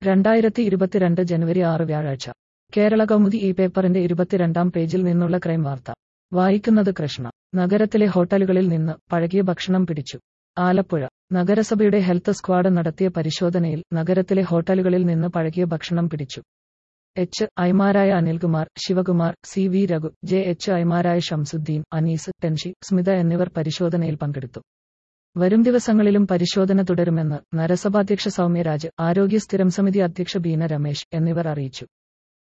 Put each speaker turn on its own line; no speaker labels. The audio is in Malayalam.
രണ്ടായിരത്തി ഇരുപത്തിരണ്ട് ജനുവരി ആറ് വ്യാഴാഴ്ച കേരള കൗമുദി ഈ പേപ്പറിന്റെ ഇരുപത്തിരണ്ടാം പേജിൽ നിന്നുള്ള ക്രൈം വാർത്ത വായിക്കുന്നത് കൃഷ്ണ നഗരത്തിലെ ഹോട്ടലുകളിൽ നിന്ന് പഴകിയ ഭക്ഷണം പിടിച്ചു ആലപ്പുഴ നഗരസഭയുടെ ഹെൽത്ത് സ്ക്വാഡ് നടത്തിയ പരിശോധനയിൽ നഗരത്തിലെ ഹോട്ടലുകളിൽ നിന്ന് പഴകിയ ഭക്ഷണം പിടിച്ചു എച്ച് ഐമാരായ Anilkumar Sivakumar C V Raghu J H ഐമാരായ ഷംസുദ്ദീൻ അനീസ് ടെൻഷി സ്മിത എന്നിവർ പരിശോധനയിൽ പങ്കെടുത്തു വരും ദിവസങ്ങളിലും പരിശോധന തുടരുമെന്ന് നഗരസഭാധ്യക്ഷ സൗമ്യരാജ് ആരോഗ്യ സ്ഥിരം സമിതി അധ്യക്ഷ ബീന രമേശ് എന്നിവർ അറിയിച്ചു